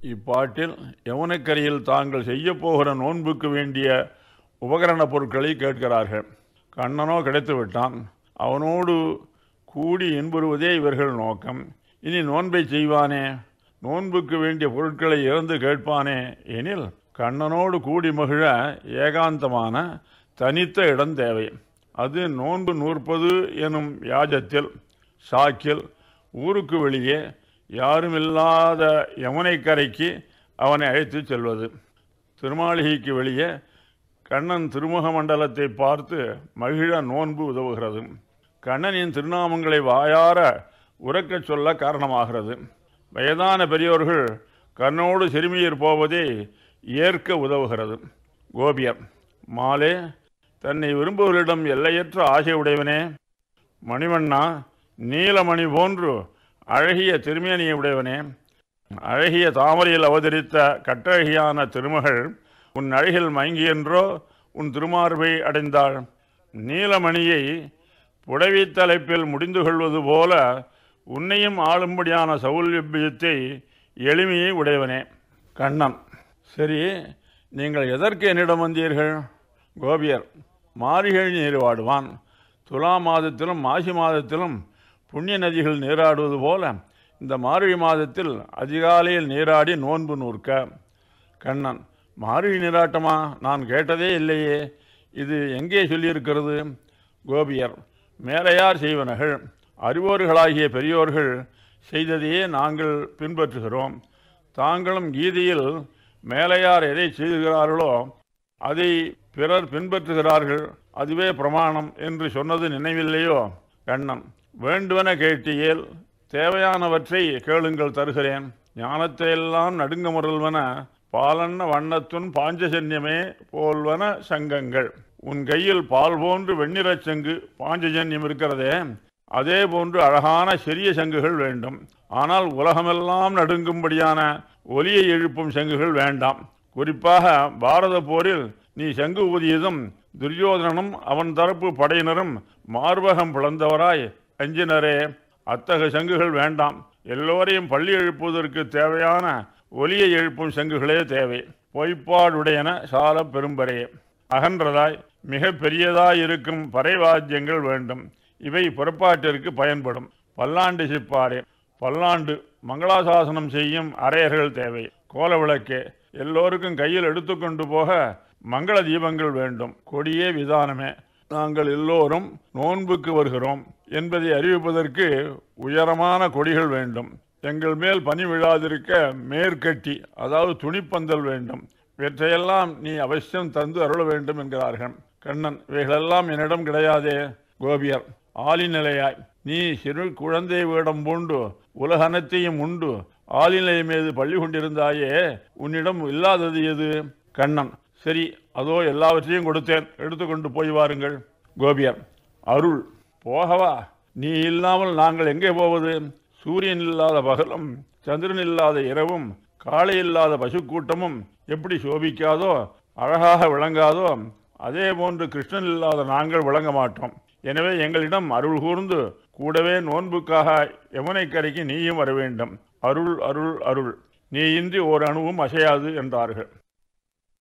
இப்பாட்டில் யமுனைக்கரையில் தாங்கள் செய்யப் போகிற நோன்புக்கு வேண்டிய உபகரணப் பொருட்களை கேட்கிறார்கள் கண்ணனோ கிடைத்து விட்டான் அவனோடு கூடி இன்புறுவதே இவர்கள் நோக்கம் இனி நோன்பை செய்வானே நோன்புக்கு வேண்டிய பொருட்களை இறந்து கேட்பானே எனில் கண்ணனோடு கூடி மகிழ ஏகாந்தமான தனித்த இடம் தேவை அது நோன்பு நூற்பது எனும் யாஜத்தில் சாக்கில் ஊருக்கு வெளியே யாருமில்லாத யமுனைக்கரைக்கு அவனை அழைத்துச் செல்வது திருமாளிகைக்கு வெளியே கண்ணன் திருமுக மண்டலத்தை பார்த்து மகிழ நோன்பு உதவுகிறது கண்ணனின் திருநாமங்களை வாயார உறக்கச் சொல்ல காரணமாகிறது வயதான பெரியோர்கள் கண்ணோடு சிறுமியர் போவதை ஏற்க உதவுகிறது கோபியர் மாலே தன்னை விரும்புவர்களிடம் எல்லையற்ற ஆசை உடையவனே மணிவண்ணா நீலமணி போன்று அழகிய திருமேனியை உடையவனே அழகிய தாமரையில் அவதரித்த கட்டழகியான திருமகள் உன் அழகில் மயங்கியென்றோ உன் திருமார்பை அடைந்தாள் நீலமணியை புடவை தலைப்பில் முடிந்து கொள்வது போல உன்னையும் ஆளும்படியான சௌல்யத்தை எளிமையை உடையவனே கண்ணன் சரி நீங்கள் எதற்கு என்னிடம் வந்தீர்கள் கோபியர் மாரிகழி நீராடுவான் துலா மாதத்திலும் மாசி மாதத்திலும் புண்ணிய நதிகள் நீராடுவது போல இந்த மார்கழி மாதத்தில் அதிகாலையில் நீராடி நோன்பு நூற்க கண்ணன் மார்கழி நீராட்டமா நான் கேட்டதே இல்லையே இது எங்கே சொல்லியிருக்கிறது கோபியர் மேலையார் செய்வனகள் அறிவோர்களாகிய பெரியோர்கள் செய்ததையே நாங்கள் பின்பற்றுகிறோம் தாங்களும் கீதையில் மேலையார் எதை செய்கிறார்களோ அதை பிறர் பின்பற்றுகிறார்கள் அதுவே பிரமாணம் என்று சொன்னது நினைவில்லையோ கண்ணன் வேண்டுவன கேட்டியேல் தேவையானவற்றை கேளுங்கள் தருகிறேன் ஞானத்தையெல்லாம் நடுங்க முரல்வன பாலன்ன வண்ணத்துன் பாஞ்சஜன்யமே போல்வன சங்கங்கள் உன் கையில் பால் போன்று வெண்ணிறச் சங்கு பாஞ்சஜன்யம் இருக்கிறதே அதே போன்று அழகான சிறிய சங்குகள் வேண்டும் ஆனால் உலகமெல்லாம் நடுங்கும்படியான ஒலியை எழுப்பும் சங்குகள் வேண்டாம் குறிப்பாக பாரத போரில் நீ சங்கு ஊதியதும் துரியோதனனும் அவன் தரப்பு படையினரும் மார்பகம் பிளந்தவராய் அஞ்சினரே அத்தகைய சங்குகள் வேண்டாம் எல்லோரையும் பள்ளி எழுப்புவதற்கு தேவையான ஒலியை எழுப்பும் சங்குகளே தேவை பொய்ப்பாடுடையன சால பெரும்பரையே அகன்றதாய் மிக பெரியதாய் இருக்கும் பறைவாத்தியங்கள் வேண்டும் இவை புறப்பாட்டிற்கு பயன்படும் பல்லாண்டு சிப்பாடே பல்லாண்டு மங்களாசாசனம் செய்யும் அரையர்கள் தேவை கோல விளக்கே எல்லோருக்கும் கையில் எடுத்துக்கொண்டு போக மங்கள தீபங்கள் வேண்டும் கொடியே விதானமே நாங்கள் எல்லோரும் நோன்புக்கு வருகிறோம் என்பதை அறிவிப்பதற்கு உயரமான கொடிகள் வேண்டும் எங்கள் மேல் பனி விழாதிருக்க மேற்கட்டி அதாவது துணிப்பந்தல் வேண்டும் இவற்றையெல்லாம் நீ அவசியம் தந்து அருள வேண்டும் என்கிறார்கள் கண்ணன் இவைகளெல்லாம் என்னிடம் கிடையாதே கோபியர் ஆளிநிலையாய் நீ சிறு குழந்தை வேடம் பூண்டு உலகனத்தையும் உண்டு ஆளிநிலை மீது பள்ளி கொண்டிருந்தாயே உன்னிடம் இல்லாதது எது கண்ணன் சரி அதோ எல்லாவற்றையும் கொடுத்தேன் எடுத்துக்கொண்டு போய் வாருங்கள் கோபியர் அருள் போகவா நீ இல்லாமல் நாங்கள் எங்கே போவது சூரியன் இல்லாத பகலும் சந்திரன் இல்லாத இரவும் காளை இல்லாத பசுக்கூட்டமும் எப்படி சோபிக்காதோ அழகாக விளங்காதோ அதே போன்று கிருஷ்ணன் இல்லாத நாங்கள் விளங்க மாட்டோம் எனவே எங்களிடம் அருள் கூர்ந்து கூடவே நோன்புக்காக யமுனைக்கரைக்கு நீயும் வர வேண்டும் அருள் அருள் அருள் நீ இன்றி ஓர் அணுவும் அசையாது என்றார்கள்